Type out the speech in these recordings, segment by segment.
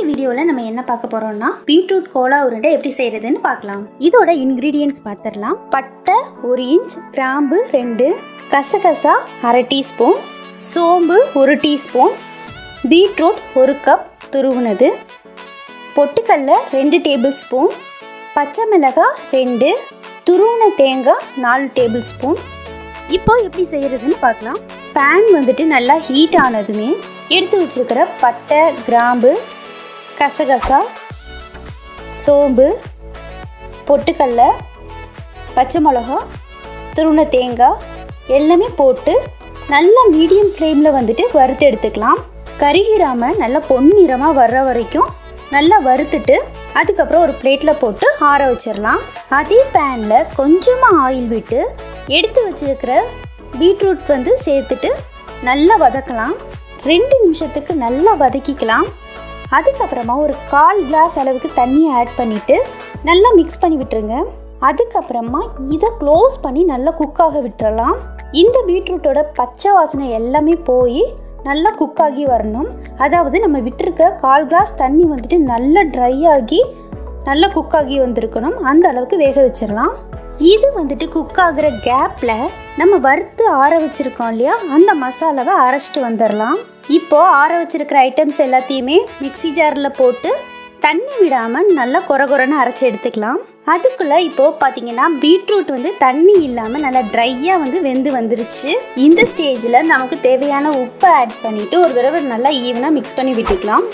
வீடியோவில் நம்ம என்ன பார்க்க போறோம்னா பீட்ரூட் கோலா உருண்டை எப்படி செய்யறதுன்னு பார்க்கலாம் இதோட இன்கிரீடியன்ஸ் பார்த்துடலாம் பட்டை ஒரு இன்ச் கிராம்பு ரெண்டு கசகசா அரை டீஸ்பூன் சோம்பு ஒரு டீஸ்பூன் பீட்ரூட் ஒரு கப் துருவுனது பொட்டுக்கல்ல ரெண்டு டேபிள் ஸ்பூன் பச்சை மிளகாய் ரெண்டு துருவின தேங்காய் நாலு டேபிள் ஸ்பூன் இப்போ எப்படி செய்யறதுன்னு பார்க்கலாம் பேன் வந்துட்டு நல்லா ஹீட் ஆனதுமே எடுத்து வச்சிருக்கிற பட்டை கிராம்பு கசகசா சோம்பு பொட்டுக்கல்ல பச்சை மிளகா துருவின தேங்காய் எல்லாமே போட்டு நல்லா மீடியம் ஃப்ளேமில் வந்துட்டு வறுத்து எடுத்துக்கலாம் கருகிராமல் நல்லா பொன்னிறமாக வர்ற வரைக்கும் நல்லா வறுத்துட்டு அதுக்கப்புறம் ஒரு பிளேட்டில் போட்டு ஆற வச்சிடலாம் அதே பேனில் கொஞ்சமாக ஆயில் விட்டு எடுத்து வச்சிருக்கிற பீட்ரூட் வந்து சேர்த்துட்டு நல்லா வதக்கலாம் ரெண்டு நிமிஷத்துக்கு நல்லா வதக்கிக்கலாம் அதுக்கப்புறமா ஒரு கால் கிளாஸ் அளவுக்கு தண்ணியை ஆட் பண்ணிவிட்டு நல்லா மிக்ஸ் பண்ணி விட்டுருங்க அதுக்கப்புறமா இதை க்ளோஸ் பண்ணி நல்லா குக்காக விட்டுறலாம் இந்த பீட்ரூட்டோட பச்சை வாசனை எல்லாமே போய் நல்லா குக் ஆகி வரணும் அதாவது நம்ம விட்டுருக்க கால் கிளாஸ் தண்ணி வந்துட்டு நல்லா ட்ரை ஆகி நல்லா குக் ஆகி வந்திருக்கணும் அந்த அளவுக்கு வேக வச்சிடலாம் இது வந்துட்டு குக் ஆகுற கேப்பில் நம்ம வறுத்து ஆற வச்சிருக்கோம் இல்லையா அந்த மசாலாவை அரைச்சிட்டு வந்துடலாம் இப்போ ஆற வச்சிருக்கிற ஐட்டம்ஸ் எல்லாத்தையுமே மிக்ஸி ஜாரில் போட்டு தண்ணி விடாமல் நல்லா கொர கொரன்னு அரைச்சி எடுத்துக்கலாம் அதுக்குள்ளே இப்போ பார்த்தீங்கன்னா பீட்ரூட் வந்து தண்ணி இல்லாமல் நல்லா ட்ரையாக வந்து வெந்து வந்துருச்சு இந்த ஸ்டேஜில் நமக்கு தேவையான உப்பை ஆட் பண்ணிவிட்டு ஒரு தடவை நல்லா ஈவனாக மிக்ஸ் பண்ணி விட்டுக்கலாம்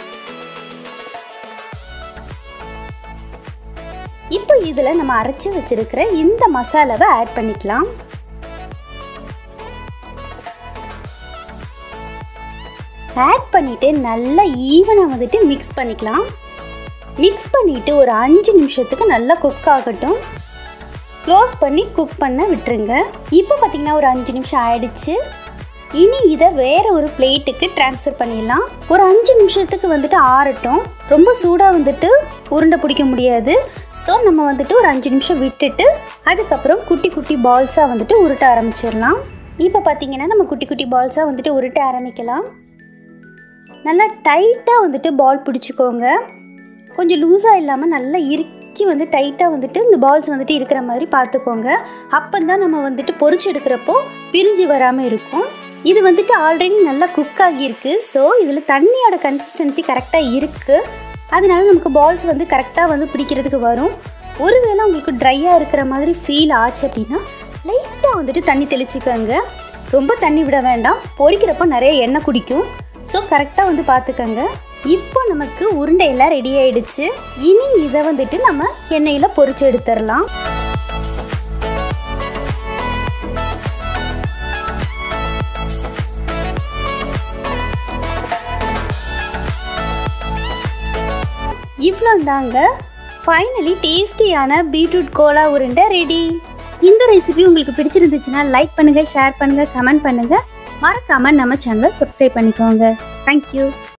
இப்போ இதில் நம்ம அரைச்சி வச்சிருக்கிற இந்த மசாலாவை ஆட் பண்ணிக்கலாம் ஆட் பண்ணிவிட்டு நல்லா ஈவனாக வந்துட்டு மிக்ஸ் பண்ணிக்கலாம் மிக்ஸ் பண்ணிவிட்டு ஒரு அஞ்சு நிமிஷத்துக்கு நல்லா குக் ஆகட்டும் க்ளோஸ் பண்ணி குக் பண்ண விட்டுருங்க இப்போ பார்த்திங்கன்னா ஒரு அஞ்சு நிமிஷம் ஆயிடுச்சு இனி இதை வேற ஒரு பிளேட்டுக்கு ட்ரான்ஸ்ஃபர் பண்ணிடலாம் ஒரு அஞ்சு நிமிஷத்துக்கு வந்துட்டு ஆறட்டும் ரொம்ப சூடாக வந்துட்டு உருண்டை பிடிக்க முடியாது ஸோ நம்ம வந்துட்டு ஒரு அஞ்சு நிமிஷம் விட்டுட்டு அதுக்கப்புறம் குட்டி குட்டி பால்ஸாக வந்துட்டு உருட்ட ஆரம்பிச்சிடலாம் இப்போ பார்த்தீங்கன்னா நம்ம குட்டி குட்டி பால்ஸாக வந்துட்டு உருட்ட ஆரம்பிக்கலாம் நல்லா டைட்டாக வந்துட்டு பால் பிடிச்சிக்கோங்க கொஞ்சம் லூஸாக இல்லாமல் நல்லா இறுக்கி வந்து டைட்டாக வந்துட்டு இந்த பால்ஸ் வந்துட்டு இருக்கிற மாதிரி பார்த்துக்கோங்க அப்போ தான் நம்ம வந்துட்டு பொரிச்சு எடுக்கிறப்போ பிரிஞ்சு வராமல் இருக்கும் இது வந்துட்டு ஆல்ரெடி நல்லா குக் ஆகியிருக்கு ஸோ இதில் தண்ணியோட கன்சிஸ்டன்சி கரெக்டாக இருக்குது அதனால நமக்கு பால்ஸ் வந்து கரெக்டாக வந்து பிடிக்கிறதுக்கு வரும் ஒருவேளை உங்களுக்கு ட்ரையாக இருக்கிற மாதிரி ஃபீல் ஆச்சு அப்படின்னா லைட்டாக வந்துட்டு தண்ணி தெளிச்சுக்கோங்க ரொம்ப தண்ணி விட வேண்டாம் பொரிக்கிறப்போ நிறைய எண்ணெய் குடிக்கும் ஸோ கரெக்டாக வந்து பார்த்துக்கோங்க இப்போ நமக்கு உருண்டை எல்லாம் ரெடி ஆயிடுச்சு இனி இதை வந்துட்டு நம்ம எண்ணெயில் பொரிச்சு எடுத்துடலாம் இவ்வளோ தாங்க ஃபைனலி டேஸ்டியான பீட்ரூட் கோலா உருண்டை ரெடி இந்த ரெசிபி உங்களுக்கு பிடிச்சிருந்துச்சுன்னா லைக் பண்ணுங்கள் ஷேர் பண்ணுங்கள் கமெண்ட் பண்ணுங்கள் மறக்காமல் நம்ம சேனலை சப்ஸ்கிரைப் பண்ணிக்கோங்க தேங்க்யூ